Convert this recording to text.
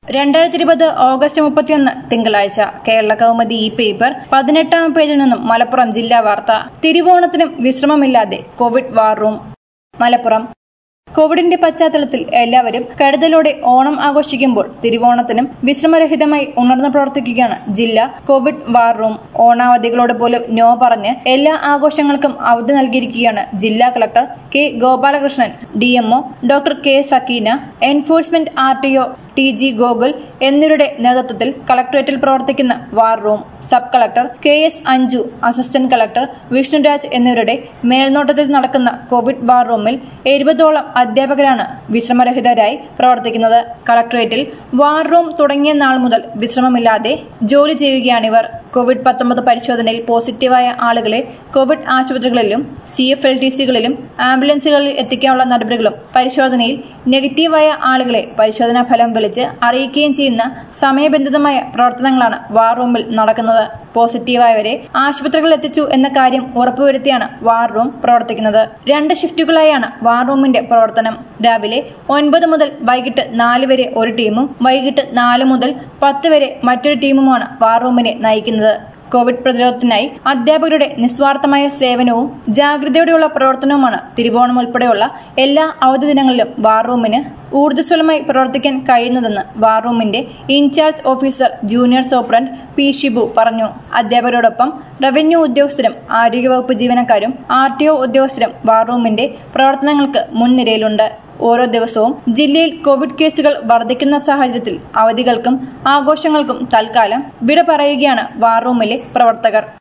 രണ്ടായിരത്തി ഇരുപത് ഓഗസ്റ്റ് മുപ്പത്തിയൊന്ന് തിങ്കളാഴ്ച കേരള കൗമുദി ഈ പേപ്പർ പതിനെട്ടാം പേജിൽ നിന്നും മലപ്പുറം ജില്ലാ വാർത്ത തിരുവോണത്തിനും വിശ്രമമില്ലാതെ കോവിഡ് വാർ റൂം മലപ്പുറം കോവിഡിന്റെ പശ്ചാത്തലത്തിൽ എല്ലാവരും കരുതലോടെ ഓണം ആഘോഷിക്കുമ്പോൾ തിരുവോണത്തിനും വിശ്രമരഹിതമായി ഉണർന്നു പ്രവർത്തിക്കുകയാണ് ജില്ല കോവിഡ് വാർ റൂം ഓണാവധികളോട് പോലും നോ പറഞ്ഞ് എല്ലാ ആഘോഷങ്ങൾക്കും അവധി നൽകിയിരിക്കുകയാണ് ജില്ലാ collector K Gopalakrishnan D M O doctor K Sakeena enforcement R T O T G Gokul എന്നിവരുടെ നേതൃത്വത്തിൽ കളക്ടറേറ്റിൽ പ്രവർത്തിക്കുന്ന war room sub collector K S Anju assistant collector Vishnuraj എന്നിവരുടെ മേൽനോട്ടത്തിൽ നടക്കുന്ന കോവിഡ് വാർ റൂമിൽ എഴുപതോളം അധ്യാപകരാണ് വിശ്രമരഹിതരായി പ്രവർത്തിക്കുന്നത് കളക്ടറേറ്റിൽ വാർ റൂം തുടങ്ങിയ നാൾ മുതൽ വിശ്രമമില്ലാതെ ജോലി ചെയ്യുകയാണിവർ കോവിഡ് പത്തൊമ്പത് പരിശോധനയിൽ പോസിറ്റീവായ ആളുകളെ കോവിഡ് ആശുപത്രികളിലും സി എഫ് എൽ ടി സികളിലും ആംബുലൻസുകളിൽ എത്തിക്കാനുള്ള നടപടികളും പരിശോധനയിൽ നെഗറ്റീവായ ആളുകളെ പരിശോധനാ ഫലം വിളിച്ച് അറിയിക്കുകയും ചെയ്യുന്ന സമയബന്ധിതമായ പ്രവർത്തനങ്ങളാണ് വാർ റൂമിൽ നടക്കുന്നത് പോസിറ്റീവായവരെ ആശുപത്രികളിൽ എത്തിച്ചു എന്ന കാര്യം ഉറപ്പുവരുത്തിയാണ് വാർ റൂം പ്രവർത്തിക്കുന്നത് രണ്ട് ഷിഫ്റ്റുകളായാണ് വാർ റൂമിന്റെ പ്രവർത്തനം രാവിലെ ഒൻപത് മുതൽ വൈകിട്ട് നാല് വരെ ഒരു ടീമും വൈകിട്ട് നാല് മുതൽ പത്ത് വരെ മറ്റൊരു ടീമുമാണ് വാർ റൂമിനെ നയിക്കുന്നത് കോവിഡ് പ്രതിരോധത്തിനായി അധ്യാപകരുടെ നിസ്വാർത്ഥമായ സേവനവും ജാഗ്രതയോടെയുള്ള പ്രവർത്തനവുമാണ് തിരുവോണം ഉൾപ്പെടെയുള്ള എല്ലാ അവധി ദിനങ്ങളിലും വാർ റൂമിന് ഊർജ്ജസ്വലമായി പ്രവർത്തിക്കാൻ കഴിയുന്നതെന്ന് വാർ റൂമിന്റെ in charge officer junior superintendent P Shibu പറഞ്ഞു അധ്യാപകരോടൊപ്പം റവന്യൂ ഉദ്യോഗസ്ഥരും ആരോഗ്യവകുപ്പ് ജീവനക്കാരും ആർ ടി ഒ ഉദ്യോഗസ്ഥരും വാർ റൂമിന്റെ പ്രവർത്തനങ്ങൾക്ക് മുൻനിരയിലുണ്ട് ഓരോ ദിവസവും ജില്ലയിൽ കോവിഡ് കേസുകൾ വർദ്ധിക്കുന്ന സാഹചര്യത്തിൽ അവധികൾക്കും ആഘോഷങ്ങൾക്കും തൽക്കാലം വിട പറയുകയാണ് വാർ റൂമിലെ പ്രവർത്തകർ